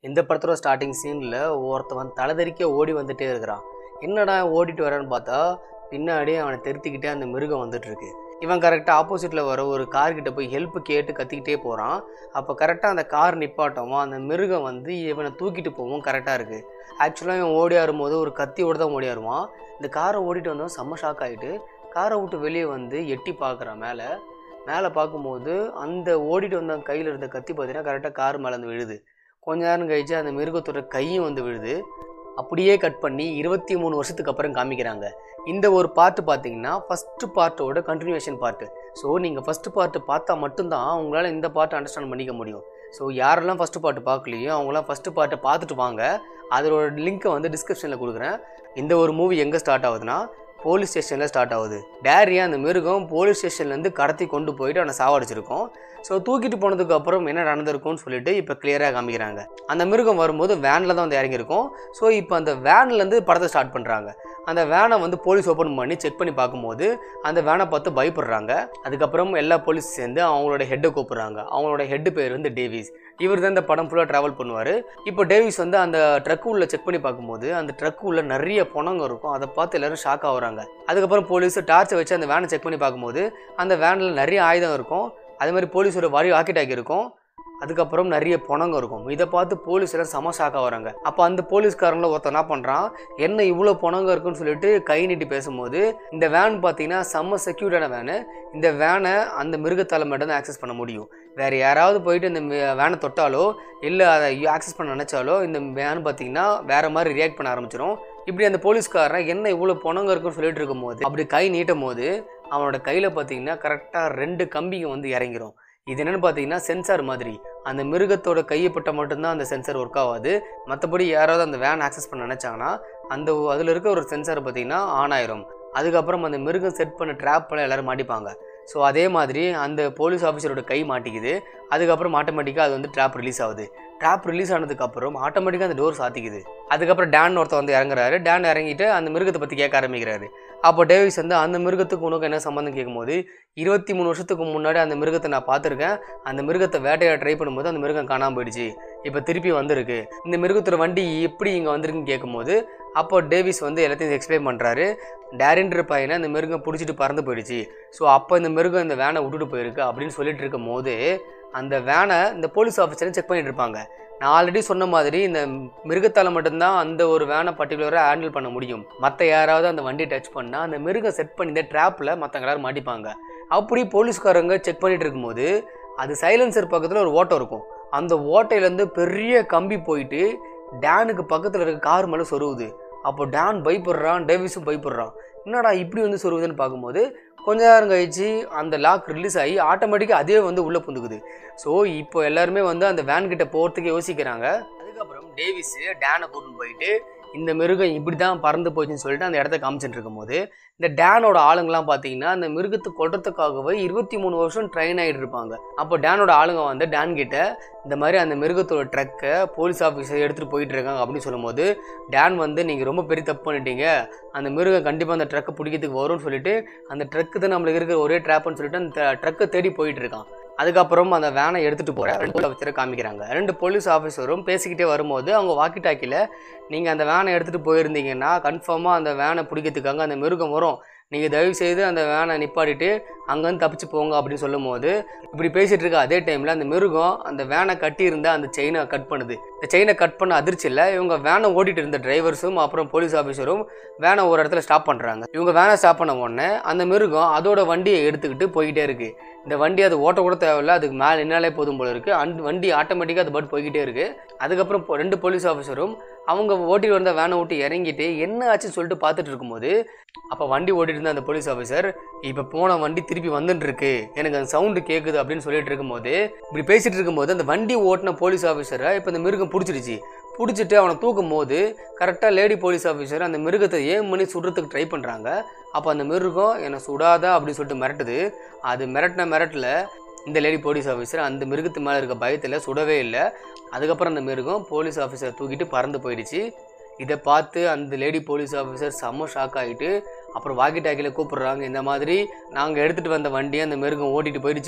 இந்த படத்தோட ஸ்டார்டிங் சீனில் ஒருத்தவன் தலைதெறிக்க ஓடி வந்துட்டே இருக்கிறான் என்னடா ஓடிட்டு வரான்னு பார்த்தா பின்னாடி அவனை திருத்திக்கிட்டே அந்த மிருகம் வந்துட்டு இருக்கு இவன் கரெக்டாக ஆப்போசிட்டில் வர ஒரு கார் கிட்ட போய் ஹெல்ப் கேட்டு கத்திக்கிட்டே போகிறான் அப்போ கரெக்டாக அந்த கார் நிப்பாட்டவும் அந்த மிருகம் வந்து இவனை தூக்கிட்டு போகவும் கரெக்டாக இருக்குது ஆக்சுவலாக இவன் ஓடி ஆடும்போது ஒரு கத்தியோடு தான் ஓடி ஆடுவான் இந்த காரை ஓடிட்டு வந்தவன் செம்ம ஷாக் ஆகிட்டு காரை விட்டு வெளியே வந்து எட்டி பார்க்குறான் மேலே மேலே பார்க்கும்போது அந்த ஓடிட்டு வந்த கையில் இருந்த கத்தி பார்த்தீங்கன்னா கரெக்டாக கார் மேலே வந்து விழுது கொஞ்ச நேரம் கழிச்சு அந்த மிருகத்தோட கையும் வந்து விழுது அப்படியே கட் பண்ணி இருபத்தி மூணு வருஷத்துக்கு அப்புறம் காமிக்கிறாங்க இந்த ஒரு பார்ட்டு பார்த்தீங்கன்னா ஃபஸ்ட்டு பார்ட்டோட கண்டினியூஷன் பார்ட்டு ஸோ நீங்கள் ஃபஸ்ட்டு பார்ட்டு பார்த்தா மட்டும்தான் உங்களால் இந்த பார்ட்டை அண்டர்ஸ்டாண்ட் பண்ணிக்க முடியும் ஸோ யாரெல்லாம் ஃபஸ்ட்டு பார்ட்டு பார்க்கலையோ அவங்களாம் ஃபஸ்ட்டு பார்ட்டை பார்த்துட்டு வாங்க அதோட லிங்க்கை வந்து டிஸ்கிரிப்ஷனில் கொடுக்குறேன் இந்த ஒரு மூவி எங்கே ஸ்டார்ட் ஆகுதுன்னா போலீஸ் ஸ்டேஷனில் ஸ்டார்ட் ஆகுது டேரியை அந்த மிருகம் போலீஸ் ஸ்டேஷன்லேருந்து கடத்தி கொண்டு போயிட்டு அவனை சாவடிச்சிருக்கோம் ஸோ தூக்கிட்டு போனதுக்கு அப்புறம் என்ன நடந்திருக்கும்னு சொல்லிட்டு இப்போ கிளியராக காமிக்கிறாங்க அந்த மிருகம் வரும்போது வேனில் தான் வந்து இறங்கியிருக்கும் ஸோ இப்போ அந்த வேன்லேருந்து படத்தை ஸ்டார்ட் பண்ணுறாங்க அந்த வேனை வந்து போலீஸ் ஓப்பன் பண்ணி செக் பண்ணி பார்க்கும்போது அந்த வேனை பார்த்து பயப்படுறாங்க அதுக்கப்புறம் எல்லா போலீஸ் சேர்ந்து அவங்களோட ஹெட்டை கூப்பிட்றாங்க அவங்களோட ஹெட்டு பேர் வந்து டேவிஸ் இவர் தான் இந்த படம் ஃபுல்லாக ட்ராவல் பண்ணுவார் இப்போ டேவிஸ் வந்து அந்த ட்ரக் உள்ள செக் பண்ணி பார்க்கும்போது அந்த ட்ரக் உள்ள நிறைய பணங்க இருக்கும் அதை பார்த்து எல்லாரும் ஷாக் ஆகுறாங்க அதுக்கப்புறம் போலீஸ் டார்ச்சை வச்சு அந்த வேனை செக் பண்ணி பார்க்கும்போது அந்த வேனில் நிறைய ஆயுதம் இருக்கும் அதே மாதிரி போலீஸோட வரி ஆக்கி டாக்கி இருக்கும் அதுக்கப்புறம் நிறைய பணங்க இருக்கும் இதை பார்த்து போலீஸ் எல்லாம் செம ஷாக்காக வராங்க அப்போ அந்த போலீஸ்காரங்கள ஒருத்தன் என்ன பண்ணுறான் என்ன இவ்வளோ பணங்க இருக்குன்னு சொல்லிட்டு கை நீட்டி பேசும்போது இந்த வேன் பார்த்தீங்கன்னா செம்ம செக்யூர்டான வேனு இந்த வேனை அந்த மிருகத்தால் மட்டும் தான் ஆக்சஸ் பண்ண முடியும் வேறு யாராவது போயிட்டு இந்த வேனை தொட்டாலோ இல்லை அதை ஆக்சஸ் பண்ண நினச்சாலோ இந்த வேன் பார்த்தீங்கன்னா வேறு மாதிரி ரியாக்ட் பண்ண ஆரம்பிச்சிடும் இப்படி அந்த போலீஸ்காரன் என்ன இவ்வளோ பணங்க இருக்குன்னு சொல்லிட்டு இருக்கும்போது அப்படி கை நீட்டும் போது அவனோட கையில் பார்த்தீங்கன்னா கரெக்டாக ரெண்டு கம்பிங்க வந்து இறங்கிரும் இது என்னென்னு பார்த்தீங்கன்னா சென்சார் மாதிரி அந்த மிருகத்தோட கையப்பட்ட மட்டும்தான் அந்த சென்சார் ஒர்க் ஆகாது மற்றபடி யாராவது அந்த வேன் ஆக்சஸ் பண்ண நினச்சாங்கன்னா அந்த அதில் இருக்க ஒரு சென்சார் பார்த்தீங்கன்னா ஆன் ஆயிரும் அதுக்கப்புறம் அந்த மிருகம் செட் பண்ண ட்ராப்பெல்லாம் எல்லோரும் மாட்டிப்பாங்க ஸோ அதே மாதிரி அந்த போலீஸ் ஆஃபீஸரோட கை மாட்டிக்குது அதுக்கப்புறம் ஆட்டோமேட்டிக்காக அது வந்து ட்ராப் ரிலீஸ் ஆகுது ட்ராப் ரிலீஸ் ஆனதுக்கப்புறம் ஆட்டோமேட்டிக்காக அந்த டோர் சாத்திக்குது அதுக்கப்புறம் டேன் ஒருத்தர் வந்து இறங்குறாரு டேன் இறங்கிட்டு அந்த மிருகத்தை பற்றி கேட்க ஆரம்பிக்கிறாரு அப்போ டேவிஸ் வந்து அந்த மிருகத்துக்கு உனக்கு என்ன சம்மந்தம் கேட்கும்போது இருபத்தி மூணு வருஷத்துக்கு முன்னாடி அந்த மிருகத்தை நான் பார்த்துருக்கேன் அந்த மிருகத்தை வேட்டையாட ட்ரை பண்ணும்போது அந்த மிருகம் காணாமல் போயிடுச்சு இப்போ திருப்பி வந்திருக்கு இந்த மிருகத்தோட வண்டி எப்படி இங்கே வந்திருக்குன்னு கேட்கும்போது அப்போ டேவிஸ் வந்து எல்லாத்தையும் எக்ஸ்பிளைன் பண்ணுறாரு டேரின்ற பையனை அந்த மிருகம் பிடிச்சிட்டு பறந்து போயிடுச்சு ஸோ அப்போ இந்த மிருகம் இந்த வேனை விட்டுட்டு போயிருக்கு அப்படின்னு சொல்லிட்டு இருக்கும் போது அந்த வேனை இந்த போலீஸ் ஆஃபீஸரும் செக் பண்ணிட்டு இருப்பாங்க நான் ஆல்ரெடி சொன்ன மாதிரி இந்த மிருகத்தால் மட்டும்தான் அந்த ஒரு வேனை பர்டிகுலராக ஹேண்டில் பண்ண முடியும் மற்ற யாராவது அந்த வண்டி டச் பண்ணால் அந்த மிருகம் செட் பண்ணி இந்த ட்ராப்பில் மற்றவங்க எல்லாரும் மாட்டிப்பாங்க அப்படி போலீஸ்காரங்க செக் பண்ணிட்டு இருக்கும்போது அது சைலன்சர் பக்கத்தில் ஒரு ஓட்டம் இருக்கும் அந்த ஓட்டையிலேருந்து பெரிய கம்பி போயிட்டு டேனுக்கு பக்கத்தில் இருக்க கார் மேலே சொருவுது அப்போ டேன் பயப்படுறான் டேவிஸும் பயப்படுறான் என்னடா இப்படி வந்து சொருவுதுன்னு பார்க்கும்போது கொஞ்ச நேரம் கழிச்சு அந்த லாக் ரிலீஸ் ஆகி ஆட்டோமேட்டிக்காக அதே வந்து உள்ளே புந்துக்குது ஸோ இப்போ எல்லாருமே வந்து அந்த வேன் கிட்ட போகிறதுக்கு யோசிக்கிறாங்க அதுக்கப்புறம் டேவிஸ் டேனை கூட்டின்னு போயிட்டு இந்த மிருகம் இப்படி தான் பறந்து போச்சுன்னு சொல்லிட்டு அந்த இடத்த காமிச்சிட்டு இருக்கும்போது இந்த டேனோட ஆளுங்கெல்லாம் பார்த்தீங்கன்னா அந்த மிருகத்தை கொல்றதுக்காகவே இருபத்தி மூணு வருஷம் ட்ரெயின் ஆகிட்டு இருப்பாங்க அப்போ டேனோட ஆளுங்க வந்து டேன் கிட்ட இந்த மாதிரி அந்த மிருகத்தோட ட்ரக்கை போலீஸ் ஆஃபீஸர் எடுத்துகிட்டு போயிட்டு இருக்காங்க அப்படின்னு சொல்லும்போது டேன் வந்து நீங்கள் ரொம்ப பெரிய தப்பு பண்ணிட்டீங்க அந்த மிருகம் கண்டிப்பாக அந்த ட்ரக்கை பிடிக்கிறதுக்கு வரும்னு சொல்லிட்டு அந்த ட்ரக்கு தான் நம்மளுக்கு இருக்கிற ஒரே ட்ராப்னு சொல்லிட்டு அந்த ட்ரக்கை தேடி போயிட்டு இருக்கான் அதுக்கப்புறம் அந்த வேனை எடுத்துகிட்டு போகிற ரெண்டு ஆஃபீஸரை காமிக்கிறாங்க ரெண்டு போலீஸ் ஆஃபீஸரும் பேசிக்கிட்டே வரும்போது அவங்க வாக்கி டாக்கியில் நீங்கள் அந்த வேனை எடுத்துகிட்டு போயிருந்தீங்கன்னா கன்ஃபார்மாக அந்த வேனை பிடிக்கிறதுக்காக அந்த மிருகம் வரும் நீங்கள் தயவு செய்து அந்த வேனை நிப்பாட்டிட்டு அங்கேருந்து தப்பிச்சு போங்க அப்படின்னு சொல்லும்போது இப்படி பேசிகிட்டு இருக்க அதே டைமில் அந்த மிருகம் அந்த வேனை கட்டியிருந்த அந்த செயினை கட் பண்ணுது இந்த செயினை கட் பண்ண அதிர்ச்சியில் இவங்க வேனை ஓட்டிகிட்டு இருந்த டிரைவர்ஸும் அப்புறம் போலீஸ் ஆஃபீஸரும் வேனை ஒரு இடத்துல ஸ்டாப் பண்ணுறாங்க இவங்க வேனை ஸ்டாப் பண்ண உடனே அந்த மிருகம் அதோட வண்டியை எடுத்துக்கிட்டு போய்கிட்டே இருக்குது இந்த வண்டி அது ஓட்ட கூட தேவையில்ல அதுக்கு மேலே நின்னாலே போதும் போல இருக்குது அந்த வண்டி ஆட்டோமேட்டிக்காக அது பாட்டு போய்கிட்டே இருக்குது அதுக்கப்புறம் இப்போ ரெண்டு போலீஸ் ஆஃபீஸரும் அவங்க ஓட்டிட்டு வந்த வேனை விட்டு இறங்கிட்டு என்ன ஆச்சுன்னு சொல்லிட்டு பார்த்துட்டு இருக்கும்போது அப்போ வண்டி ஓட்டிட்டு இருந்த அந்த போலீஸ் ஆஃபீஸர் இப்போ போன வண்டி திருப்பி வந்துட்டு இருக்கு எனக்கு அந்த சவுண்டு கேட்குது அப்படின்னு சொல்லிட்டு இருக்கும்போது இப்படி பேசிட்டு இருக்கும்போது அந்த வண்டி ஓட்டின போலீஸ் ஆஃபீஸரை இப்போ இந்த மிருகம் பிடிச்சிருச்சு பிடிச்சிட்டு அவனை தூக்கும் போது கரெக்டாக லேடி போலீஸ் ஆஃபீஸர் அந்த மிருகத்தை ஏன் பண்ணி சுடுறதுக்கு ட்ரை பண்ணுறாங்க அப்போ அந்த மிருகம் என்னை சுடாதா அப்படின்னு சொல்லிட்டு மிரட்டுது அது மிரட்டின மிரட்டில் இந்த லேடி போலீஸ் ஆஃபீஸர் அந்த மிருகத்து மேலே இருக்க பயத்தில் சுடவே இல்லை அதுக்கப்புறம் அந்த மிருகம் போலீஸ் ஆஃபீஸர் தூக்கிட்டு பறந்து போயிடுச்சு இதை பார்த்து அந்த லேடி போலீஸ் ஆஃபீஸர் செம்ம ஷாக் ஆகிட்டு அப்புறம் வாக்கி டாக்கியில் கூப்பிடுறாங்க இந்த மாதிரி நாங்கள் எடுத்துகிட்டு வந்த வண்டியை அந்த மிருகம் ஓட்டிட்டு போயிடுச்சு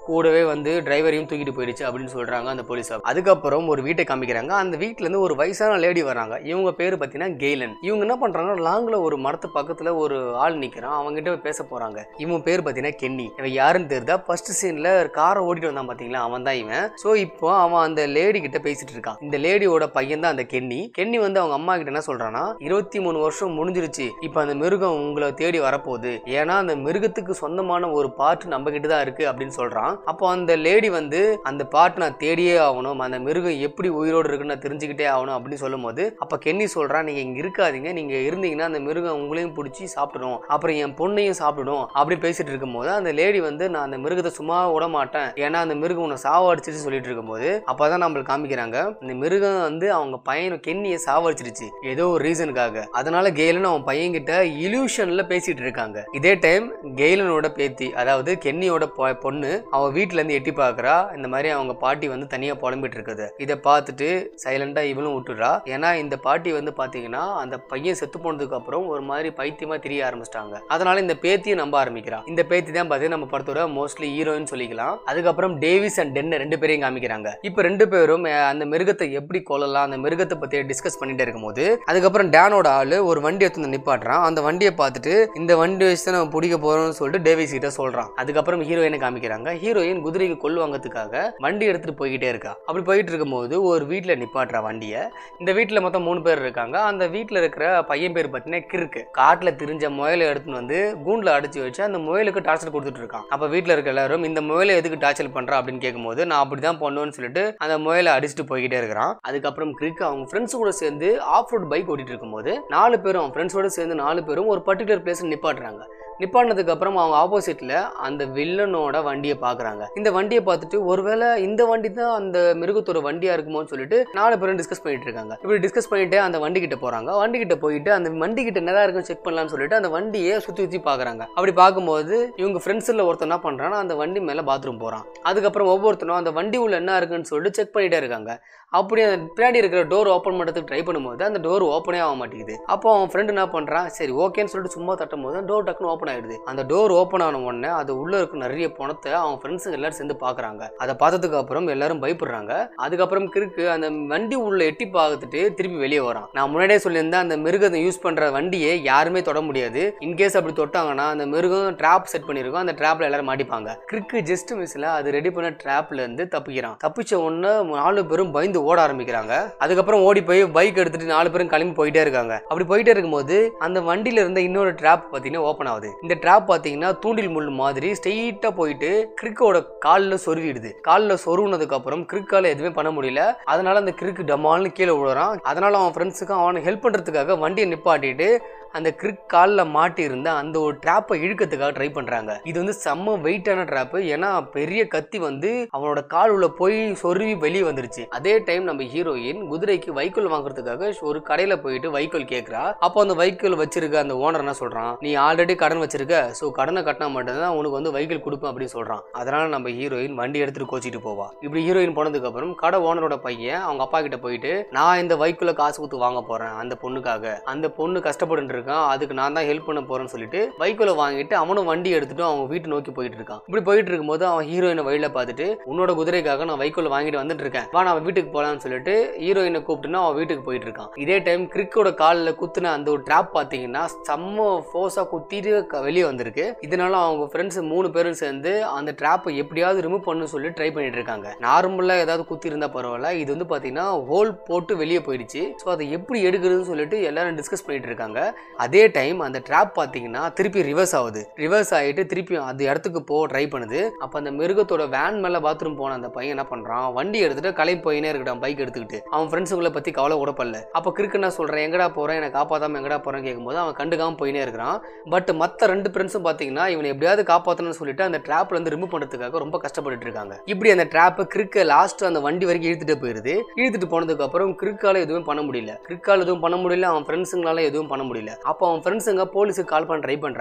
கூடவே வந்து டிரைவரையும் தூக்கிட்டு போயிடுச்சு அப்படின்னு சொல்றாங்க அந்த போலீஸ் அதுக்கப்புறம் ஒரு வீட்டை காமிக்கிறாங்க அந்த வீட்ல இருந்து ஒரு வயசான லேடி வராங்க இவங்க பேரு பார்த்தீங்கன்னா கெய்லன் இவங்க என்ன பண்றாங்க லாங்ல ஒரு மரத்து பக்கத்துல ஒரு ஆள் நிக்கிறான் அவங்க கிட்ட போய் பேச போறாங்க இவன் பேர் பார்த்தீங்கன்னா கென்னி இவன் யாருன்னு தெரியுதா ஃபர்ஸ்ட் சீன்ல காரை ஓட்டிட்டு வந்தான் பாத்தீங்களா அவன் தான் இவன் ஸோ இப்போ அவன் அந்த லேடி கிட்ட பேசிட்டு இருக்கான் இந்த லேடியோட பையன் தான் அந்த கென்னி கென்னி வந்து அவங்க அம்மா கிட்ட என்ன சொல்றான்னா இருபத்தி மூணு வருஷம் முடிஞ்சிருச்சு இப்போ அந்த மிருகம் உங்களை தேடி வரப்போகுது ஏன்னா அந்த மிருகத்துக்கு சொந்தமான ஒரு பார்ட் நம்ம கிட்ட தான் இருக்கு அப்படின்னு சொல்றான் அப்போ அந்த லேடி வந்து அந்த பார்ட் நான் தேடியே ஆகணும் அந்த மிருகம் எப்படி உயிரோடு இருக்குன்னு நான் தெரிஞ்சுக்கிட்டே ஆகணும் அப்படின்னு சொல்லும் போது அப்ப கென்னி சொல்றான் நீங்க இங்க இருக்காதீங்க நீங்க இருந்தீங்கன்னா அந்த மிருகம் உங்களையும் பிடிச்சி சாப்பிடும் அப்புறம் என் பொண்ணையும் சாப்பிடும் அப்படி பேசிட்டு இருக்கும்போது அந்த லேடி வந்து நான் அந்த மிருகத்தை சும்மா விட மாட்டேன் ஏன்னா அந்த மிருகம் உன்னை சாவடிச்சிட்டு சொல்லிட்டு இருக்கும்போது அப்பதான் நம்மளுக்கு காமிக்கிறாங்க இந்த மிருகம் வந்து அவங்க பையன் கென்னியை சாவடிச்சிருச்சு ஏதோ ஒரு ரீசனுக்காக அதனால கெய்லன் அவன் பையன் கிட்ட இல்யூஷன்ல பேசிட்டு இருக்காங்க இதே டைம் கெய்லனோட பேத்தி அதாவது கென்னியோட பொ- பொண்ணு அவ வீட்ல இருந்து எட்டி பார்க்கறா இந்த மாதிரி அவங்க பாட்டி வந்து தனியா புலம்பிட்டு இருக்குது இதை பார்த்துட்டு சைலண்டா இவளும் விட்டுறா ஏன்னா இந்த பாட்டி வந்து பாத்தீங்கன்னா அந்த பையன் செத்து போனதுக்கு அப்புறம் ஒரு மாதிரி பைத்தியமா தெரிய ஆரம்பிச்சிட்டாங்க அதனால இந்த பேத்தியும் நம்ப ஆரம்பிக்கிறா இந்த பேத்தி தான் பார்த்து நம்ம படத்தோட மோஸ்ட்லி ஹீரோயின் சொல்லிக்கலாம் அதுக்கப்புறம் டேவிஸ் அண்ட் டென்ன ரெண்டு பேரையும் காமிக்கிறாங்க இப்போ ரெண்டு பேரும் அஹ், அந்த மிருகத்தை எப்படி கொல்லலாம் அந்த மிருகத்தை பத்தி டிஸ்கஸ் பண்ணிட்டே இருக்கும்போது அதுக்கப்புறம் டேனோட ஆளு ஒரு வண்டி எடுத்து வந்து நிப்பாட்டுறான் அந்த வண்டியை பார்த்துட்டு இந்த வண்டி வச்சு தான் நம்ம பிடிக்க போறோம்னு சொல்லிட்டு டேவிஸ் கிட்ட சொல்றான் அதுக்கப்புறம் ஹீரோயினை காமிக்கிறாங்க ஹீரோயின் குதிரைக்கு கொள்ளு வாங்கறதுக்காக வண்டி எடுத்துட்டு போய்கிட்டே இருக்கா அப்படி போயிட்டு இருக்கும்போது ஒரு வீட்ல நிப்பாட்டுறா வண்டியை இந்த வீட்ல மொத்தம் மூணு பேர் இருக்காங்க அந்த வீட்ல இருக்கிற பையன் பேர் பார்த்தீங்கன்னா கிறுக்கு காட்டுல திரிஞ்ச முயலை எடுத்துன்னு வந்து கூண்டுல அடைச்சு வச்சு அந்த முயலுக்கு டார்ச்சர் கொடுத்துட்டு இருக்கான் அப்ப வீட்ல இருக்க எல்லாரும் இந்த முயலை எதுக்கு டார்ச்சர் பண்றா அப்படின்னு கேட்கும்போது நான் அப்படிதான் பண்ணுவேன்னு சொல்லிட்டு அந்த முயலை அடிச்சுட்டு போய்கிட்டே இருக்கிறான் அதுக்கப்புறம் கிரிக் அவங்க ஃப்ரெண்ட்ஸ் கூட சேர்ந்து ஆஃப் ரோட் பைக் ஓட்டிட்டு இருக்கும்போது நாலு பேரும் அவன் ஃப்ரெண்ட்ஸோட சேர்ந்து நாலு பேரும் ஒரு பர்டிகுலர் பிளேஸ் நிப்பாட்டுறாங்க நிப்பாட்டினதுக்கு அப்புறம் அவங்க ஆப்போசிட்ல அந்த வில்லனோட வண்டியை பாக்குறாங்க இந்த வண்டியை பார்த்துட்டு ஒருவேளை இந்த வண்டி தான் அந்த மிருகத்தோட வண்டியா இருக்குமோன்னு சொல்லிட்டு நாலு பேரும் டிஸ்கஸ் பண்ணிட்டு இருக்காங்க இப்படி டிஸ்கஸ் பண்ணிட்டு அந்த வண்டி கிட்ட போறாங்க வண்டி கிட்ட போயிட்டு அந்த வண்டி கிட்ட என்னதான் இருக்குன்னு செக் பண்ணலாம்னு சொல்லிட்டு அந்த வண்டியை சுத்தி சுத்தி பாக்குறாங்க அப்படி பார்க்கும்போது இவங்க ஃப்ரெண்ட்ஸ்ல ஒருத்தன் என்ன பண்றான்னா அந்த வண்டி மேல பாத்ரூம் போறான் அதுக்கப்புறம் ஒவ்வொருத்தனும் அந்த வண்டி உள்ள என்ன இருக்குன்னு சொல்லிட்டு செக் பண்ணிட்டே இருக்காங்க அப்படி அந்த பின்னாடி இருக்கிற டோர் ஓப்பன் பண்ணுறதுக்கு ட்ரை பண்ணும்போது அந்த டோர் ஓப்பனே ஆக மாட்டேங்குது அப்போ அவன் ஃப்ரெண்டு என்ன பண்ணுறான் சரி ஓகேன்னு சொல்லிட்டு சும்மா தட்டும் போது டோர் டக்குன்னு ஓப்பன் ஆயிடுது அந்த டோர் ஓப்பன் ஆன உடனே அது உள்ள இருக்க நிறைய பணத்தை அவன் ஃப்ரெண்ட்ஸுங்க எல்லாரும் சேர்ந்து பார்க்குறாங்க அதை பார்த்ததுக்கு அப்புறம் எல்லாரும் பயப்படுறாங்க அதுக்கப்புறம் கிறுக்கு அந்த வண்டி உள்ள எட்டி பார்த்துட்டு திருப்பி வெளியே வரான் நான் முன்னாடியே சொல்லியிருந்தேன் அந்த மிருகத்தை யூஸ் பண்ற வண்டியை யாருமே தொட முடியாது இன்கேஸ் அப்படி தொட்டாங்கன்னா அந்த மிருகம் ட்ராப் செட் பண்ணிருக்கும் அந்த ட்ராப்ல எல்லாரும் மாட்டிப்பாங்க கிறுக்கு ஜஸ்ட் மிஸ்ல அது ரெடி பண்ண ட்ராப்ல இருந்து தப்பிக்கிறான் தப்பிச்ச உடனே நாலு பேரும் பயந்து ஓட ஆரம்பிக்கிறாங்க அதுக்கப்புறம் ஓடி போய் பைக் எடுத்துட்டு நாலு பேரும் கிளம்பி போயிட்டே இருக்காங்க அப்படி போயிட்டே இருக்கும்போது அந்த வண்டியில இருந்த இன்னொரு ட்ராப் பாத்தீங்கன்னா ஓப்பன் ஆகுது இந்த ட்ராப் பாத்தீங்கன்னா தூண்டில் முள் மாதிரி ஸ்ட்ரெயிட்டா போயிட்டு கிரிக்கோட காலில் சொருவிடுது காலில் சொருவினதுக்கு அப்புறம் கிரிக்கால எதுவுமே பண்ண முடியல அதனால அந்த கிரிக்கு டமால்னு கீழே விழுறான் அதனால அவன் ஃப்ரெண்ட்ஸுக்கு அவனை ஹெல்ப் பண்றதுக்காக வண்டியை நிப்பாட்டிட்டு அந்த கிரிக் காலில் மாட்டி இருந்த அந்த ஒரு ட்ராப்பை இழுக்கிறதுக்காக ட்ரை பண்றாங்க இது வந்து செம்ம வெயிட்டான ட்ராப்பு ஏன்னா பெரிய கத்தி வந்து அவனோட கால் உள்ள போய் சொருவி வெளியே வந்துருச்சு அதே டைம் நம்ம ஹீரோயின் குதிரைக்கு வைக்கோல் வாங்குறதுக்காக ஒரு கடையில போயிட்டு வைக்கோல் கேட்கறா அப்போ அந்த வைக்கோல் வச்சிருக்க அந்த ஓனர் என்ன சொல்றான் நீ ஆல்ரெடி கடன் வச்சிருக்க ஸோ கடனை கட்டினா மட்டும்தான் உனக்கு வந்து வைக்கோல் கொடுப்பேன் அப்படின்னு சொல்றான் அதனால நம்ம ஹீரோயின் வண்டி எடுத்துட்டு கோச்சிட்டு போவா இப்படி ஹீரோயின் போனதுக்கு அப்புறம் கடை ஓனரோட பையன் அவங்க அப்பா கிட்ட போயிட்டு நான் இந்த வைக்கோல காசு கொடுத்து வாங்க போறேன் அந்த பொண்ணுக்காக அந்த பொண்ணு கஷ்டப்பட்டு இருக்கான் அதுக்கு நான் தான் ஹெல்ப் பண்ண போறேன்னு சொல்லிட்டு வைக்கோல வாங்கிட்டு அவனும் வண்டி எடுத்துட்டு அவங்க வீட்டு நோக்கி போயிட்டு இருக்கான் இப்படி போயிட்டு இருக்கும்போது அவன் ஹீரோயினை வழியில பார்த்துட்டு உன்னோட குதிரைக்காக நான் வைக்கோல வாங்கிட்டு வந்துட்டு இருக்கேன் வா நான் வீட்டுக்கு போலாம்னு சொல்லிட்டு ஹீரோயினை கூப்பிட்டுனா அவன் வீட்டுக்கு போயிட்டு இருக்கான் இதே டைம் கிரிக்கோட காலில் குத்துன அந்த ஒரு ட்ராப் பார்த்தீங்கன்னா செம்ம ஃபோர்ஸாக குத்திட்டு க- வெளியே வந்திருக்கு இதனால அவங்க ஃப்ரெண்ட்ஸ் மூணு பேரும் சேர்ந்து அந்த ட்ராப்பை எப்படியாவது ரிமூவ் பண்ணு சொல்லி ட்ரை பண்ணிட்டு இருக்காங்க நார்மலாக ஏதாவது குத்தி இருந்தா பரவாயில்ல இது வந்து பார்த்தீங்கன்னா ஹோல் போட்டு வெளியே போயிடுச்சு ஸோ அதை எப்படி எடுக்கிறதுன்னு சொல்லிட்டு எல்லாரும் டிஸ்கஸ் பண்ணிட்டு இருக்காங்க அதே டைம் அந்த ட்ராப் பார்த்தீங்கன்னா திருப்பி ரிவர்ஸ் ஆகுது ரிவர்ஸ் ஆகிட்டு திருப்பி அந்த இடத்துக்கு போக ட்ரை பண்ணுது அப்போ அந்த மிருகத்தோட வேன் மேலே பாத்ரூம் போன அந்த பையன் என்ன பண்ணுறான் வண்டி எடுத்துட்டு கிளம்பி போயினே இருக்கட்டான் பைக் எடுத்துக்கிட்டு அவன் ஃப்ரெண்ட்ஸுங்களை பற்றி கவலை கூட படல அப்போ கிறுக்கு நான் சொல்கிறேன் எங்கடா போகிறேன் என்னை காப்பாற்றாம எங்கடா போகிறேன்னு கேட்கும்போது அவன் கண்டுக்காம போயினே இருக்கிறான் பட் மற்ற ரெண்டு ஃப்ரெண்ட்ஸும் பார்த்தீங்கன்னா இவனை எப்படியாவது காப்பாற்றணும்னு சொல்லிட்டு அந்த ட்ராப்ல இருந்து ரிமூவ் பண்ணுறதுக்காக ரொம்ப கஷ்டப்பட்டுட்டு இருக்காங்க இப்படி அந்த ட்ராப்பை கிறுக்க லாஸ்ட் அந்த வண்டி வரைக்கும் இழுத்துட்டு போயிருது இழுத்துட்டு போனதுக்கு அப்புறம் கிறுக்கால எதுவும் பண்ண முடியல கிறுக்கால எதுவும் பண்ண முடியல அவன் ஃப்ரெண்ட்ஸுங்களால எதுவும் பண்ண முடியல அப்போ அவன் ஃப்ரெண்ட்ஸுங்க போலீஸுக்கு கால் பண்ண ட்ரை பண்றாங்க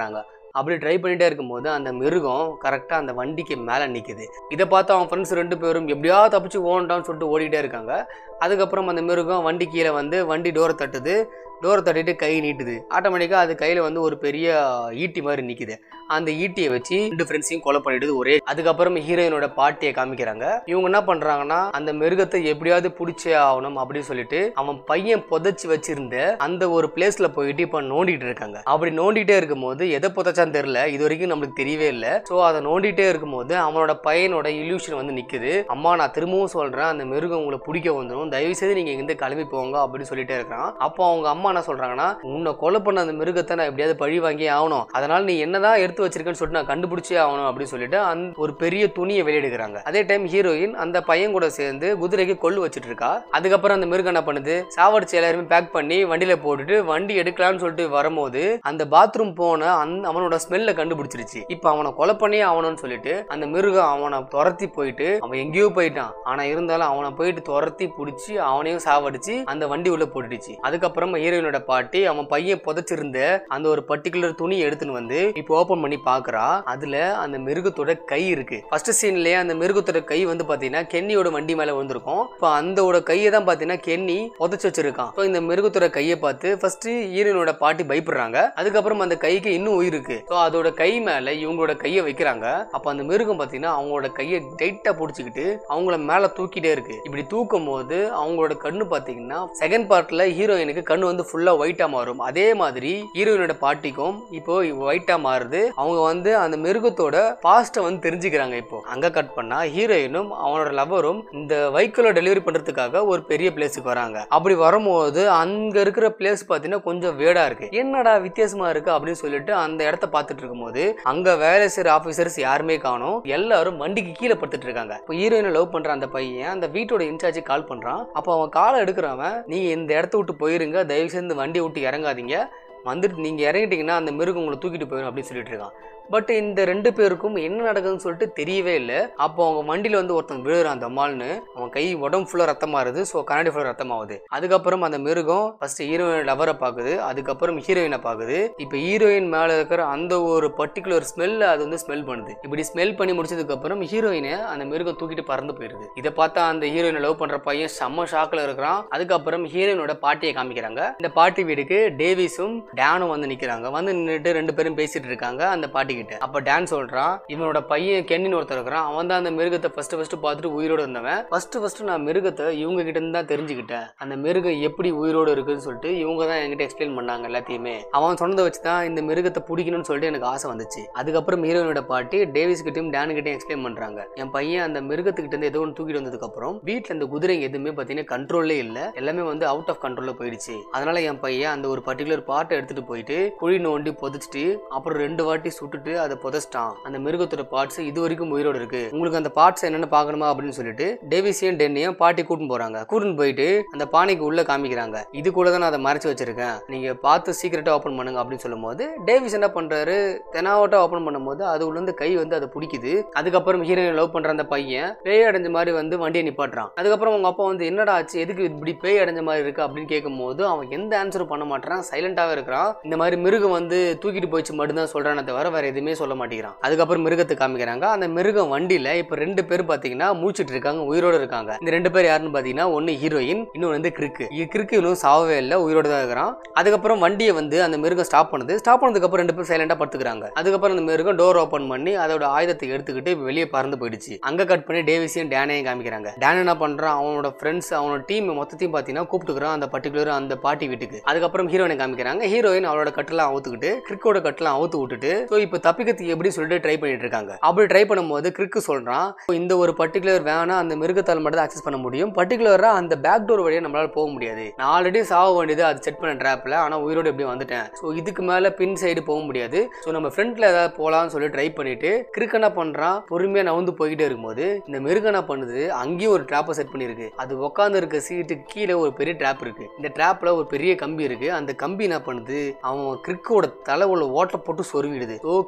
அப்படி ட்ரை பண்ணிட்டே இருக்கும்போது அந்த மிருகம் கரெக்டா அந்த வண்டிக்கு மேல நிக்குது இதை பார்த்து அவன் ஃப்ரெண்ட்ஸ் ரெண்டு பேரும் எப்படியாவது தப்பிச்சு ஓண்டான்னு சொல்லிட்டு ஓடிட்டே இருக்காங்க அதுக்கப்புறம் அந்த மிருகம் வண்டி கீழே வந்து வண்டி டோரை தட்டுது டோரை தட்டிட்டு கை நீட்டுது ஆட்டோமேட்டிக்காக அது கையில் வந்து ஒரு பெரிய ஈட்டி மாதிரி நிற்குது அந்த ஈட்டியை வச்சு ரெண்டு ஃப்ரெண்ட்ஸையும் கொலை பண்ணிடுது ஒரே அதுக்கப்புறம் ஹீரோயினோட பாட்டியை காமிக்கிறாங்க இவங்க என்ன பண்றாங்கன்னா அந்த மிருகத்தை எப்படியாவது பிடிச்சே ஆகணும் அப்படின்னு சொல்லிட்டு அவன் பையன் புதைச்சி வச்சிருந்த அந்த ஒரு பிளேஸ்ல போயிட்டு இப்போ நோண்டிட்டு இருக்காங்க அப்படி நோண்டிட்டே இருக்கும்போது எதை புதைச்சான்னு தெரியல இது வரைக்கும் நம்மளுக்கு தெரியவே இல்லை ஸோ அதை நோண்டிட்டே இருக்கும்போது அவனோட பையனோட இல்யூஷன் வந்து நிக்குது அம்மா நான் திரும்பவும் சொல்றேன் அந்த மிருகம் உங்களை பிடிக்க வந்துடும் தயவு செய்து நீங்க இங்க கிளம்பி போங்க அப்படின்னு சொல்லிட்டே இருக்கிறான் அப்போ அவங்க அம்மா என்ன சொல்றாங்கன்னா உன்னை கொலை பண்ண அந்த மிருகத்தை நான் எப்படியாவது பழி வாங்கி ஆகணும் அதனால நீ என்னதான் எடுத்து வச்சிருக்கேன்னு சொல்லிட்டு நான் கண்டுபிடிச்சே ஆகணும் அப்படின்னு சொல்லிட்டு அந்த ஒரு பெரிய துணியை வெளியிடுகிறாங்க அதே டைம் ஹீரோயின் அந்த பையன் கூட சேர்ந்து குதிரைக்கு கொள்ளு வச்சிட்டு இருக்கா அதுக்கப்புறம் அந்த மிருகம் என்ன பண்ணுது சாவடிச்சு எல்லாருமே பேக் பண்ணி வண்டியில போட்டுட்டு வண்டி எடுக்கலாம்னு சொல்லிட்டு வரும்போது அந்த பாத்ரூம் போன அந்த அவனோட ஸ்மெல்ல கண்டுபிடிச்சிருச்சு இப்போ அவனை கொலை பண்ணி ஆகணும்னு சொல்லிட்டு அந்த மிருகம் அவனை துரத்தி போயிட்டு அவன் எங்கேயோ போயிட்டான் ஆனா இருந்தாலும் அவனை போயிட்டு துரத்தி பிடிச்சி அவனையும் சாவடிச்சு அந்த வண்டி உள்ள போட்டுடுச்சு அதுக்கப்புறம் ஹீரோயினோட பாட்டி அவன் பையன் புதைச்சிருந்த அந்த ஒரு பர்டிகுலர் துணி எடுத்துன்னு வந்து இப்போ ஓபன் பண்ணி பாக்குறா அதுல அந்த மிருகத்தோட கை இருக்கு ஃபர்ஸ்ட் சீன்லயே அந்த மிருகத்தோட கை வந்து பாத்தீங்கன்னா கென்னியோட வண்டி மேல வந்திருக்கும் இப்போ அந்தோட கையை தான் பாத்தீங்கன்னா கென்னி புதைச்சு வச்சிருக்கான் இப்போ இந்த மிருகத்தோட கையை பார்த்து ஃபர்ஸ்ட் ஹீரோயினோட பாட்டி பயப்படுறாங்க அதுக்கப்புறம் அந்த கைக்கு இன்னும் உயிர் இருக்கு ஸோ அதோட கை மேல இவங்களோட கையை வைக்கிறாங்க அப்ப அந்த மிருகம் பாத்தீங்கன்னா அவங்களோட கையை டைட்டா பிடிச்சிக்கிட்டு அவங்கள மேல தூக்கிட்டே இருக்கு இப்படி தூக்கும் போது அவங்களோட கண்ணு பாத்தீங்கன்னா செகண்ட் பார்ட்ல ஹீரோயினுக்கு கண்ணு வந்து ஃபுல்லா ஒயிட்டா மாறும் அதே மாதிரி ஹீரோயினோட பாட்டிக்கும் இப்போ ஒயிட்டா மாறுது அவங்க வந்து அந்த மிருகத்தோட பாஸ்ட்டை வந்து தெரிஞ்சுக்கிறாங்க இப்போ அங்க கட் பண்ணா ஹீரோயினும் அவனோட லவரும் இந்த வைக்கோல டெலிவரி பண்றதுக்காக ஒரு பெரிய பிளேஸுக்கு வராங்க அப்படி வரும்போது அங்க இருக்கிற பிளேஸ் பாத்தீங்கன்னா கொஞ்சம் வேடா இருக்கு என்னடா வித்தியாசமா இருக்கு அப்படின்னு சொல்லிட்டு அந்த இடத்த பார்த்துட்டு இருக்கும்போது அங்க வேலை செய்யற ஆபீசர்ஸ் யாருமே காணோம் எல்லாரும் வண்டிக்கு கீழே படுத்துட்டு இருக்காங்க இப்போ ஹீரோயினை லவ் பண்ற அந்த பையன் அந்த வீட்டோட இன்சார்ஜ் கால் பண்றான் அப்போ அவன் காலை எடுக்கிறவன் நீங்க இந்த இடத்த விட்டு போயிருங்க தயவு செய்து வண்டியை விட்டு இறங்காதீங்க வந்துட்டு நீங்கள் இறங்கிட்டீங்கன்னா அந்த மிருகம் உங்களை தூக்கிட்டு போயிடும் அப்படின்னு சொல்லிட்டு இருக்கான் பட் இந்த ரெண்டு பேருக்கும் என்ன நடக்குதுன்னு சொல்லிட்டு தெரியவே இல்லை அப்போ அவங்க வண்டியில் வந்து ஒருத்தன் விழுறான் அந்த அம்மாள்னு அவன் கை உடம்பு ஃபுல்லாக ரத்தமாகுது ஸோ கண்ணாடி ஃபுல்லாக ரத்தமாகுது அதுக்கப்புறம் அந்த மிருகம் ஃபர்ஸ்ட் ஹீரோயின் லவரை பார்க்குது அதுக்கப்புறம் ஹீரோயினை பார்க்குது இப்போ ஹீரோயின் மேலே இருக்கிற அந்த ஒரு பர்டிகுலர் ஸ்மெல்ல அது வந்து ஸ்மெல் பண்ணுது இப்படி ஸ்மெல் பண்ணி முடிச்சதுக்கப்புறம் ஹீரோயினை அந்த மிருகம் தூக்கிட்டு பறந்து போயிடுது இதை பார்த்தா அந்த ஹீரோயினை லவ் பண்ணுற பையன் செம்ம ஷாக்கில் இருக்கிறான் அதுக்கப்புறம் ஹீரோயினோட பாட்டியை காமிக்கிறாங்க இந்த பாட்டி வீட்டுக்கு டேவிஸும் டேனும் வந்து நிற்கிறாங்க வந்து நின்றுட்டு ரெண்டு பேரும் பேசிட்டு இருக்காங்க அந்த பாட்டி கிட்ட அப்ப டான் சொல்றான் இவனோட பையன் கென்னின்னு ஒருத்தர் இருக்கிறான் அவன் தான் அந்த மிருகத்தை ஃபர்ஸ்ட் ஃபர்ஸ்ட் பார்த்துட்டு உயிரோட இருந்தவன் ஃபர்ஸ்ட் ஃபர்ஸ்ட் நான் மிருகத்தை இவங்க கிட்ட இருந்து தான் தெரிஞ்சுக்கிட்டேன் அந்த மிருகம் எப்படி உயிரோட இருக்குன்னு சொல்லிட்டு இவங்க தான் என்கிட்ட எக்ஸ்பிளைன் பண்ணாங்க எல்லாத்தையுமே அவன் சொன்னதை வச்சு தான் இந்த மிருகத்தை பிடிக்கணும்னு சொல்லிட்டு எனக்கு ஆசை வந்துச்சு அதுக்கப்புறம் ஹீரோயினோட பாட்டி டேவிஸ் கிட்டயும் டேனு கிட்டயும் எக்ஸ்பிளைன் பண்றாங்க என் பையன் அந்த மிருகத்துக்கிட்ட இருந்து ஏதோ ஒன்று தூக்கிட்டு வந்ததுக்கு அப்புறம் வீட்டுல இந்த குதிரைங்க எதுவுமே பார்த்தீங்கன்னா கண்ட்ரோல்லே இல்ல எல்லாமே வந்து அவுட் ஆஃப் கண்ட்ரோல்ல போயிடுச்சு அதனால என் பையன் அந்த ஒரு பர்டிகுலர் பார்ட்டை எடுத்துட்டு போயிட்டு குழி நோண்டி புதைச்சிட்டு அப்புறம் ரெண்டு வாட்டி சுட்டுட்டு அதை புதைச்சிட்டான் அந்த மிருகத்தோட பார்ட்ஸ் இது வரைக்கும் உயிரோட இருக்கு உங்களுக்கு அந்த பார்ட்ஸ் என்னன்னு பார்க்கணுமா அப்படின்னு சொல்லிட்டு டேவிஸையும் டென்னையும் பாட்டி கூட்டின்னு போறாங்க கூட்டின்னு போயிட்டு அந்த பானைக்கு உள்ள காமிக்கிறாங்க இது கூட தான் நான் அதை மறைச்சு வச்சிருக்கேன் நீங்க பார்த்து சீக்கிரட்டா ஓப்பன் பண்ணுங்க அப்படின்னு சொல்லும்போது டேவிஸ் என்ன பண்றாரு தெனாவட்டா ஓப்பன் பண்ணும்போது அது உள்ள இருந்து கை வந்து அதை பிடிக்குது அதுக்கப்புறம் ஹீரோயின் லவ் பண்ற அந்த பையன் பேய் அடைஞ்ச மாதிரி வந்து வண்டியை நிப்பாட்டுறான் அதுக்கப்புறம் அவங்க அப்பா வந்து என்னடா ஆச்சு எதுக்கு இப்படி பேய் அடைஞ்ச மாதிரி இருக்கு அப்படின்னு கேட்கும்போது அவன் எந்த ஆன்சரும் பண்ண மாட்டான் சைலண்டாவே இருக்கிறான் இந்த மாதிரி மிருகம் வந்து தூக்கிட்டு போயிடுச்சு மட்டும்தான் சொல்றானே தவிர வேற எதுவுமே சொல்ல மாட்டேங்கிறான் அதுக்கப்புறம் மிருகத்தை காமிக்கிறாங்க அந்த மிருகம் வண்டியில இப்ப ரெண்டு பேர் பாத்தீங்கன்னா மூச்சிட்டு இருக்காங்க உயிரோட இருக்காங்க இந்த ரெண்டு பேர் யாருன்னு பாத்தீங்கன்னா ஒன்னு ஹீரோயின் இன்னொன்னு வந்து கிறுக்கு இ- கிறுக்கு இன்னும் சாவவே இல்லை உயிரோட தான் இருக்கிறான் அதுக்கப்புறம் வண்டியை வந்து அந்த மிருகம் ஸ்டாப் பண்ணுது ஸ்டாப் பண்ணதுக்கு அப்புறம் ரெண்டு பேரும் சைலண்டா படுத்துக்கிறாங்க அதுக்கப்புறம் அந்த மிருகம் டோர் ஓபன் பண்ணி அதோட ஆயுதத்தை எடுத்துக்கிட்டு வெளியே பறந்து போயிடுச்சு அங்க கட் பண்ணி டேவிஸையும் டேனையும் காமிக்கிறாங்க டேன் என்ன பண்றான் அவனோட ஃப்ரெண்ட்ஸ் அவனோட டீம் மொத்தத்தையும் பாத்தீங்கன்னா கூப்பிட்டுக்கிறான் அந்த பர்டிகுலர் அந்த பாட்டி வீட்டுக்கு அதுக்கப்புறம் ஹீரோயினை காமிக்கிறாங்க ஹீரோயின் அவளோட கட்டெல்லாம் அவுத்துக்கிட்டு கிரிக்கோட கட்டெல்லாம் அவுத்து விட்டுட்டு ஸோ இப்போ தப்பிக்கிறதுக்கு எப்படி சொல்லிட்டு ட்ரை பண்ணிட்டு இருக்காங்க அப்படி ட்ரை பண்ணும்போது கிரிக்கு சொல்றான் "இப்போ இந்த ஒரு பர்டிகுலர் வேணா அந்த மிருகத்தால் மட்டும் தான் அக்சஸ் பண்ண முடியும் பர்டிகுலரா அந்த பேக் டோர் வழியா நம்மளால போக முடியாது நான் ஆல்ரெடி சாக வேண்டியது அது செட் பண்ண ட்ராப்ல ஆனா உயிரோட எப்படி வந்துட்டேன் ஸோ இதுக்கு மேல பின் சைடு போக முடியாது ஸோ நம்ம ஃப்ரண்ட்ல ஏதாவது போலாம்னு சொல்லி ட்ரை பண்ணிட்டு கிறுக்கு என்ன பண்றான் பொறுமையா நவுந்து போய்கிட்டே இருக்கும்போது இந்த மிருகம் என்ன பண்ணுது அங்கேயும் ஒரு ட்ராப்பை செட் பண்ணிருக்கு அது உட்காந்து இருக்க சீட்டுக்கு கீழே ஒரு பெரிய ட்ராப் இருக்கு இந்த ட்ராப்ல ஒரு பெரிய கம்பி இருக்கு அந்த கம்பி என்ன பண்ணுது அவன் கிறுக்கோட தலை உள்ள ஓட்டை போட்டு சொருவிடுது ஸோ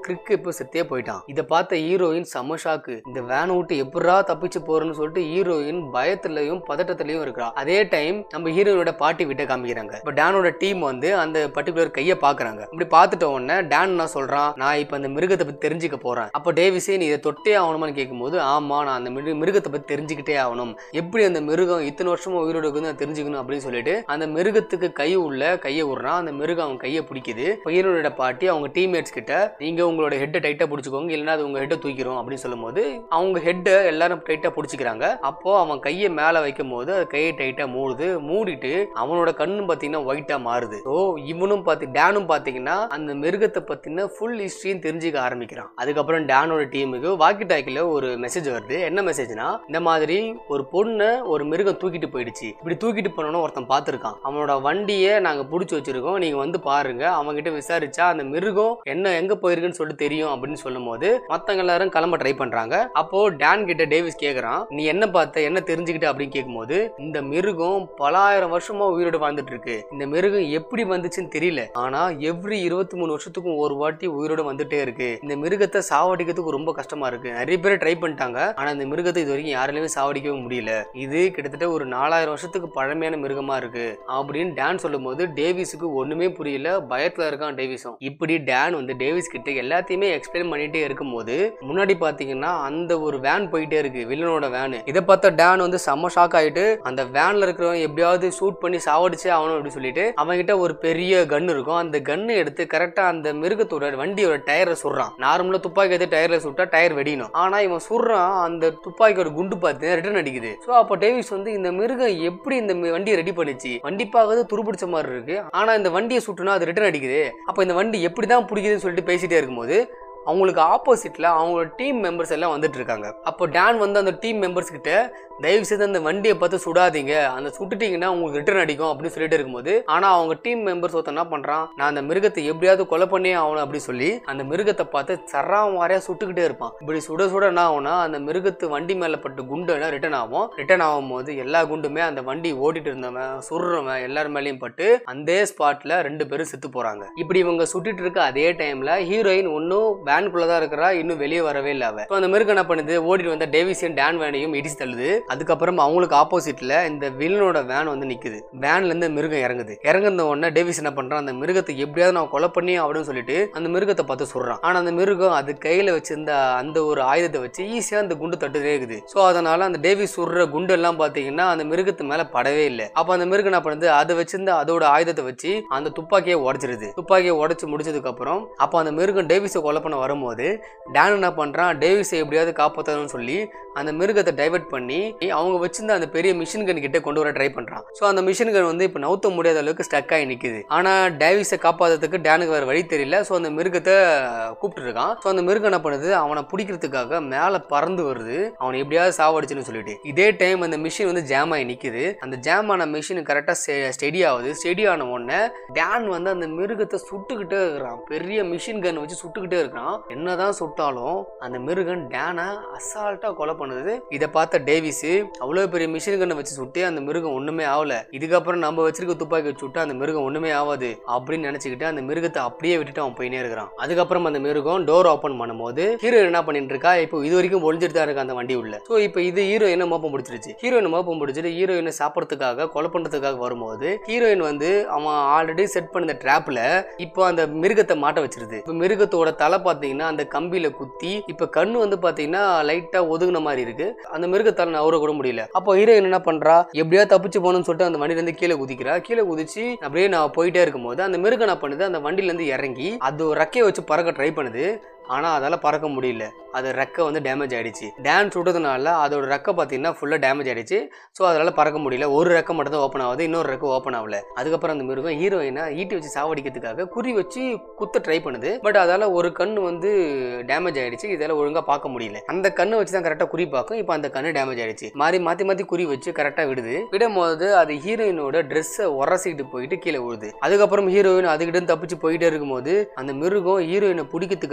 கிரிக்கு இப்போ செத்தே போயிட்டான் இதை பார்த்த ஹீரோயின் செம ஷாக்கு இந்த வேன் விட்டு எப்படா தப்பிச்சு போறேன்னு சொல்லிட்டு ஹீரோயின் பயத்துலயும் பதட்டத்திலயும் இருக்கா அதே டைம் நம்ம ஹீரோயினோட பாட்டி விட்ட காமிக்கிறாங்க இப்போ டேனோட டீம் வந்து அந்த பர்டிகுலர் கையை பாக்குறாங்க இப்படி பார்த்துட்ட உடனே டேன் என்ன சொல்றான் நான் இப்போ அந்த மிருகத்தை பத்தி தெரிஞ்சுக்க போறேன் அப்போ டேவிஸே நீ இதை தொட்டே ஆகணுமான்னு கேட்கும்போது ஆமா நான் அந்த மிரு- மிருகத்தை பத்தி தெரிஞ்சுக்கிட்டே ஆகணும் எப்படி அந்த மிருகம் இத்தனை வருஷமா உயிரோட இருக்குன்னு நான் தெரிஞ்சுக்கணும் அப்படின்னு சொல்லிட்டு அந்த மிருகத்துக்கு கை உள்ள கையை விடுறான் அந்த மிருகம் அவன் கையை பிடிக்குது பையனோட பாட்டி அவங்க டீம்மேட்ஸ் கிட்ட நீங்க உங்களோட ஹெட்டை டைட்டா பிடிச்சிக்கோங்க இல்லைன்னா அது உங்க ஹெட்டை தூக்கிரும் அப்படின்னு சொல்லும்போது அவங்க ஹெட்டை எல்லாரும் டைட்டா பிடிச்சிக்கிறாங்க அப்போ அவன் கையை மேல வைக்கும் போது அது கையை டைட்டா மூடுது மூடிட்டு அவனோட கண்ணு பாத்தீங்கன்னா ஒயிட்டா மாறுது ஸோ இவனும் பார்த்து டேனும் பாத்தீங்கன்னா அந்த மிருகத்தை பத்தின ஃபுல் ஹிஸ்டரியும் தெரிஞ்சுக்க ஆரம்பிக்கிறான் அதுக்கப்புறம் டேனோட டீமுக்கு வாக்கி டாக்கில ஒரு மெசேஜ் வருது என்ன மெசேஜ்னா இந்த மாதிரி ஒரு பொண்ணை ஒரு மிருகம் தூக்கிட்டு போயிடுச்சு இப்படி தூக்கிட்டு போனோன்னு ஒருத்தன் பார்த்துருக்கான் அவனோட வண்டியை நாங்க புடிச்சு வச்சிருக்கோம் நீங்க வந்து பாருங்க அவங்க கிட்ட விசாரிச்சா அந்த மிருகம் என்ன எங்க போயிருக்குன்னு சொல்லிட்டு தெரியும் அப்படின்னு சொல்லும் போது மத்தவங்க எல்லாரும் கிளம்ப ட்ரை பண்றாங்க அப்போ டேன் கிட்ட டேவிஸ் கேக்குறான் நீ என்ன பார்த்த என்ன தெரிஞ்சுக்கிட்ட அப்படின்னு கேட்கும்போது இந்த மிருகம் பலாயிரம் வருஷமா உயிரோட வாழ்ந்துட்டு இருக்கு இந்த மிருகம் எப்படி வந்துச்சுன்னு தெரியல ஆனா எவ்ரி இருபத்தி மூணு வருஷத்துக்கும் ஒரு வாட்டி உயிரோட வந்துட்டே இருக்கு இந்த மிருகத்தை சாவடிக்கிறதுக்கு ரொம்ப கஷ்டமா இருக்கு நிறைய பேர் ட்ரை பண்ணிட்டாங்க ஆனா இந்த மிருகத்தை இது வரைக்கும் யாராலுமே சாவடிக்கவே முடியல இது கிட்டத்தட்ட ஒரு நாலாயிரம் வருஷத்துக்கு பழமையான மிருகமா இருக்கு அப்படின்னு டேன் சொல்லும்போது டேவிஸுக்கு ஒண்ணுமே புரியல பயத்துல இருக்கான் டேவிஸும் இப்படி டேன் வந்து டேவிஸ் கிட்ட எல்லாத்தையுமே எக்ஸ்பிளைன் பண்ணிட்டே இருக்கும்போது முன்னாடி பாத்தீங்கன்னா அந்த ஒரு வேன் போயிட்டே இருக்கு வில்லனோட வேன் இதை பார்த்த டேன் வந்து செம்ம ஷாக் ஆயிட்டு அந்த வேன்ல இருக்கிறவன் எப்படியாவது ஷூட் பண்ணி சாவடிச்சே ஆகணும் அப்படின்னு சொல்லிட்டு அவன்கிட்ட ஒரு பெரிய கன் இருக்கும் அந்த கன்னு எடுத்து கரெக்டா அந்த மிருகத்தோட வண்டியோட டயரை சுடுறான் நார்மலா துப்பாக்கி எடுத்து டயர்ல சுட்டா டயர் வெடிக்கணும் ஆனா இவன் சுடுறான் அந்த துப்பாக்கியோட குண்டு பார்த்து ரிட்டர்ன் அடிக்குது சோ அப்போ டேவிஸ் வந்து இந்த மிருகம் எப்படி இந்த மி- வண்டியை ரெடி பண்ணுச்சு வண்டி பார்க்கறது துருபிடிச்ச மாதிரி இருக்கு ஆனா இந்த வண்டியை சுட்டுனா அது ரிட்டர்ன் அடிக்குது அப்போ இந்த வண்டி எப்படி தான் பிடிக்குதுன்னு சொல்லிட்டு பேசிட்டே இருக்கும்போது அவங்களுக்கு ஆப்போசிட்ல அவங்களோட டீம் மெம்பர்ஸ் எல்லாம் வந்துட்டு இருக்காங்க அப்போ டேன் வந்து அந்த டீம் மெம்பர்ஸ் கிட்ட தயவு செய்து அந்த வண்டியை பார்த்து சுடாதீங்க அந்த சுட்டுட்டீங்கன்னா உங்களுக்கு ரிட்டர்ன் அடிக்கும் அப்படின்னு சொல்லிட்டு இருக்கும்போது ஆனா அவங்க டீம் மெம்பர்ஸ் ஒருத்தன் என்ன பண்றான் நான் அந்த மிருகத்தை எப்படியாவது கொலை பண்ணியே ஆகணும் அப்படின்னு சொல்லி அந்த மிருகத்தை பார்த்து சரா மாதிரியா சுட்டுக்கிட்டே இருப்பான் இப்படி சுட சுட என்ன ஆகும்னா அந்த மிருகத்து வண்டி மேல பட்டு குண்டு ரிட்டர்ன் ஆகும் ரிட்டர்ன் ஆகும் போது எல்லா குண்டுமே அந்த வண்டி ஓட்டிட்டு இருந்தவன் சுடுறவன் எல்லார் மேலயும் பட்டு அந்த ஸ்பாட்ல ரெண்டு பேரும் செத்து போறாங்க இப்படி இவங்க சுட்டுட்டு இருக்க அதே டைம்ல ஹீரோயின் ஒன்னும் வேனுக்குள்ள தான் இருக்கிறா இன்னும் வெளியே வரவே இல்ல அவ So, அந்த மிருகம் என்ன பண்ணுது ஓடிட்டு வந்த டேவிஸையும் டேன் வேனையும் இடிச்சு தள்ளுது அதுக்கப்புறம் அவங்களுக்கு ஆப்போசிட்ல இந்த வில்லனோட வேன் வந்து நிக்குது வேன்ல இருந்து மிருகம் இறங்குது இறங்குன உடனே டேவிஸ் என்ன பண்றான் அந்த மிருகத்தை எப்படியாவது நான் கொலை பண்ணி அப்படின்னு சொல்லிட்டு அந்த மிருகத்தை பார்த்து சொல்றான் ஆனா அந்த மிருகம் அது கையில வச்சிருந்த அந்த ஒரு ஆயுதத்தை வச்சு ஈஸியா அந்த குண்டு தட்டுதே இருக்குது சோ அதனால அந்த டேவிஸ் சுடுற குண்டு எல்லாம் பாத்தீங்கன்னா அந்த மிருகத்து மேல படவே இல்லை அப்ப அந்த மிருகம் என்ன பண்ணுது அதை வச்சிருந்த அதோட ஆயுதத்தை வச்சு அந்த துப்பாக்கியை உடைச்சிருது துப்பாக்கியை உடைச்சு முடிச்சதுக்கு அப்புறம் அப்போ அந்த மிருகம் டேவிஸை கொலை பண்ண வரும்போது டேன் என்ன பண்றான் டேவிஸை எப்படியாவது காப்பாற்றணும்னு சொல்லி அந்த மிருகத்தை டைவர்ட் பண்ணி அவங்க வச்சிருந்த அந்த பெரிய மிஷின் கன் கிட்ட கொண்டு வர ட்ரை பண்றான் ஸோ அந்த மிஷின் கன் வந்து இப்போ நவுத்த முடியாத அளவுக்கு ஸ்டக் ஆகி நிக்குது ஆனா டேவிஸை காப்பாத்துறதுக்கு டேனுக்கு வேற வழி தெரியல ஸோ அந்த மிருகத்தை கூப்பிட்டு இருக்கான் ஸோ அந்த மிருகம் என்ன பண்ணுது அவனை பிடிக்கிறதுக்காக மேலே பறந்து வருது அவனை எப்படியாவது சாவடிச்சுன்னு சொல்லிட்டு இதே டைம் அந்த மிஷின் வந்து ஜாம் ஆகி நிக்குது அந்த ஜாம் ஆன மிஷின் கரெக்டாக ஸ்டெடி ஆகுது ஸ்டெடி ஆன உடனே டேன் வந்து அந்த மிருகத்தை சுட்டுக்கிட்டே இருக்கிறான் பெரிய மிஷின் கன் வச்சு சுட்டுக்கிட்டே இருக்கான் என்னதான் சுட்டாலும் அந்த மிருகன் டேனை அசால்ட்டா கொலை பண்ணுது இதை பார்த்த டேவிஸ் அவ்வளோ பெரிய மிஷின் கன்னை வச்சு சுட்டு அந்த மிருகம் ஒண்ணுமே ஆகல இதுக்கப்புறம் நம்ம வச்சிருக்க துப்பாக்கி வச்சு சுட்டு அந்த மிருகம் ஒண்ணுமே ஆகாது அப்படின்னு நினைச்சுக்கிட்டு அந்த மிருகத்தை அப்படியே விட்டுட்டு அவன் போயினே இருக்கிறான் அதுக்கப்புறம் அந்த மிருகம் டோர் ஓப்பன் பண்ணும்போது ஹீரோ என்ன பண்ணிட்டு இருக்கா இப்போ இது வரைக்கும் ஒளிஞ்சிட்டு தான் இருக்கு அந்த வண்டி உள்ள ஸோ இப்போ இது ஹீரோயினை மோப்பம் பிடிச்சிருச்சு ஹீரோயின் மோப்பம் பிடிச்சிட்டு ஹீரோயினை சாப்பிட்றதுக்காக கொலை பண்றதுக்காக வரும்போது ஹீரோயின் வந்து அவன் ஆல்ரெடி செட் பண்ண ட்ராப்ல இப்போ அந்த மிருகத்தை மாட்ட வச்சிருது இப்போ மிருகத்தோட தலை பார்த்தீங்கன்னா அந்த கம்பியில குத்தி இப்போ கண்ணு வந்து பார்த்தீங்கன்னா லைட்டா ஒதுங்கின மாதிரி இருக்கு அந்த மிருகத்தால நவர கூட முடியல அப்போ ஹீரோயின் என்ன பண்றா எப்படியா தப்பிச்சு போகணும்னு சொல்லிட்டு அந்த வண்டியில இருந்து கீழே குதிக்கிறா கீழே குதிச்சு அப்படியே நான் போயிட்டே இருக்கும்போது அந்த மிருகம் என்ன பண்ணுது அந்த வண்டியில இருந்து இறங்கி அது ஒரு ரெக்கையை வச்சு பறக்க ட்ரை பண்ணுது ஆனா அதால பறக்க முடியல அது ரெக்கை வந்து டேமேஜ் ஆயிடுச்சு டேன் சுட்டதுனால அதோட ரெக்கை பார்த்தீங்கன்னா ஃபுல்லாக டேமேஜ் ஆயிடுச்சு ஸோ அதனால பறக்க முடியல ஒரு ரெக்கை மட்டும் தான் ஓப்பன் ஆகுது இன்னொரு ரெக்கை ஓப்பன் ஆகல அதுக்கப்புறம் அந்த மிருகம் ஹீரோயினை ஈட்டி வச்சு சாவடிக்கிறதுக்காக குறி வச்சு குத்த ட்ரை பண்ணுது பட் அதால ஒரு கண்ணு வந்து டேமேஜ் ஆயிடுச்சு இதால ஒழுங்கா பார்க்க முடியல அந்த கண்ணு வச்சு தான் கரெக்டாக குறி பார்க்கும் இப்போ அந்த கண்ணு டேமேஜ் ஆயிடுச்சு மாறி மாத்தி மாத்தி குறி வச்சு கரெக்டாக விடுது விடும்போது அது ஹீரோயினோட ட்ரெஸ்ஸை உரசிட்டு போயிட்டு கீழே விழுது அதுக்கப்புறம் ஹீரோயின் அதுக்கிட்ட இருந்து தப்பிச்சு போயிட்டே இருக்கும்போது அந்த மிருகம் ஹீரோயினை பிடிக்கிறதுக்காக கிட்ட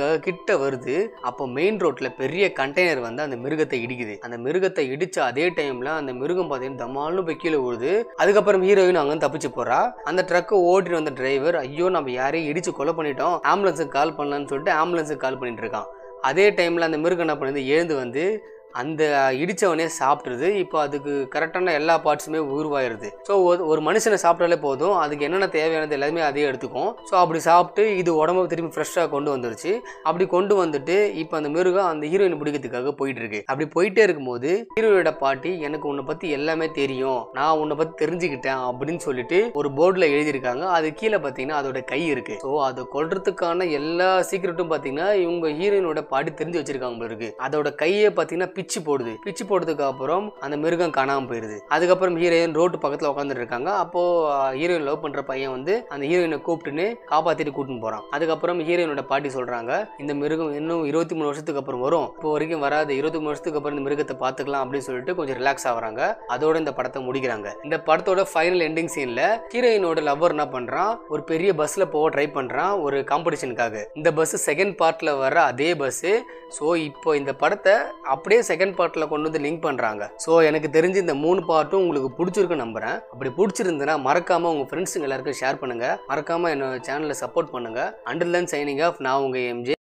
கிட்ட வருது அப்போ மெயின் ரோட்ல பெரிய கண்டெய்னர் வந்து அந்த மிருகத்தை இடிக்குது அந்த மிருகத்தை இடிச்ச அதே டைம்ல அந்த மிருகம் பார்த்தீங்கன்னா தமால்னு போய் கீழே விழுது அதுக்கப்புறம் ஹீரோயின் அங்கே தப்பிச்சு போறா அந்த ட்ரக்கை ஓட்டிட்டு வந்த டிரைவர் ஐயோ நம்ம யாரையும் இடிச்சு கொலை பண்ணிட்டோம் ஆம்புலன்ஸுக்கு கால் பண்ணலான்னு சொல்லிட்டு ஆம்புலன்ஸுக்கு கால் பண்ணிட்டு இருக்கான் அதே டைம்ல அந்த மிருகம் என்ன பண்ணுது எழுந்து வந்து அந்த இடிச்சவனே சாப்பிட்ருது இப்போ அதுக்கு கரெக்டான எல்லா பார்ட்ஸுமே உருவாயிருது ஸோ ஒரு மனுஷனை சாப்பிட்டாலே போதும் அதுக்கு என்னென்ன தேவையானது எல்லாமே அதே எடுத்துக்கும் ஸோ அப்படி சாப்பிட்டு இது உடம்பு திரும்பி ஃப்ரெஷ்ஷாக கொண்டு வந்துருச்சு அப்படி கொண்டு வந்துட்டு இப்போ அந்த மிருகம் அந்த ஹீரோயின் பிடிக்கிறதுக்காக போயிட்டு இருக்கு அப்படி போயிட்டே இருக்கும்போது ஹீரோயோட பாட்டி எனக்கு உன்னை பற்றி எல்லாமே தெரியும் நான் உன்னை பற்றி தெரிஞ்சுக்கிட்டேன் அப்படின்னு சொல்லிட்டு ஒரு போர்டில் எழுதியிருக்காங்க அது கீழே பார்த்தீங்கன்னா அதோட கை இருக்கு ஸோ அதை கொல்றதுக்கான எல்லா சீக்கிரட்டும் பார்த்தீங்கன்னா இவங்க ஹீரோயினோட பாட்டி தெரிஞ்சு வச்சிருக்காங்க போல இருக்கு அதோட கையை பார்த்தீங்கன்னா பிச்சு போடுது பிச்சு போட்டதுக்கு அப்புறம் அந்த மிருகம் காணாம போயிருது அதுக்கப்புறம் ஹீரோயின் ரோட்டு பக்கத்துல உட்காந்துட்டு இருக்காங்க அப்போ ஹீரோயின் லவ் பண்ற பையன் வந்து அந்த ஹீரோயினை கூப்பிட்டுன்னு காப்பாத்திட்டு கூட்டின்னு போறான் அதுக்கப்புறம் ஹீரோயினோட பாட்டி சொல்றாங்க இந்த மிருகம் இன்னும் இருபத்தி மூணு வருஷத்துக்கு அப்புறம் வரும் இப்போ வரைக்கும் வராது இருபத்தி மூணு வருஷத்துக்கு அப்புறம் இந்த மிருகத்தை பார்த்துக்கலாம் அப்படின்னு சொல்லிட்டு கொஞ்சம் ரிலாக்ஸ் ஆகுறாங்க அதோட இந்த படத்தை முடிக்கிறாங்க இந்த படத்தோட ஃபைனல் எண்டிங் சீன்ல ஹீரோயினோட லவ்வர் என்ன பண்றான் ஒரு பெரிய பஸ்ல போக ட்ரை பண்றான் ஒரு காம்படிஷனுக்காக இந்த பஸ் செகண்ட் பார்ட்ல வர அதே பஸ் ஸோ இப்போ இந்த படத்தை அப்படியே செகண்ட் பார்ட்டில் கொண்டு வந்து லிங்க் பண்ணுறாங்க ஸோ எனக்கு தெரிஞ்சு இந்த மூணு பார்ட்டும் உங்களுக்கு பிடிச்சிருக்குன்னு நம்புறேன் அப்படி பிடிச்சிருந்துன்னா மறக்காமல் உங்கள் ஃப்ரெண்ட்ஸுங்க எல்லாருக்கும் ஷேர் பண்ணுங்கள் மறக்காமல் என்னோட சேனலை சப்போர்ட் பண்ணுங்கள் அண்டர் தென் சைனிங் ஆஃப் நான் உங்கள் எம்ஜே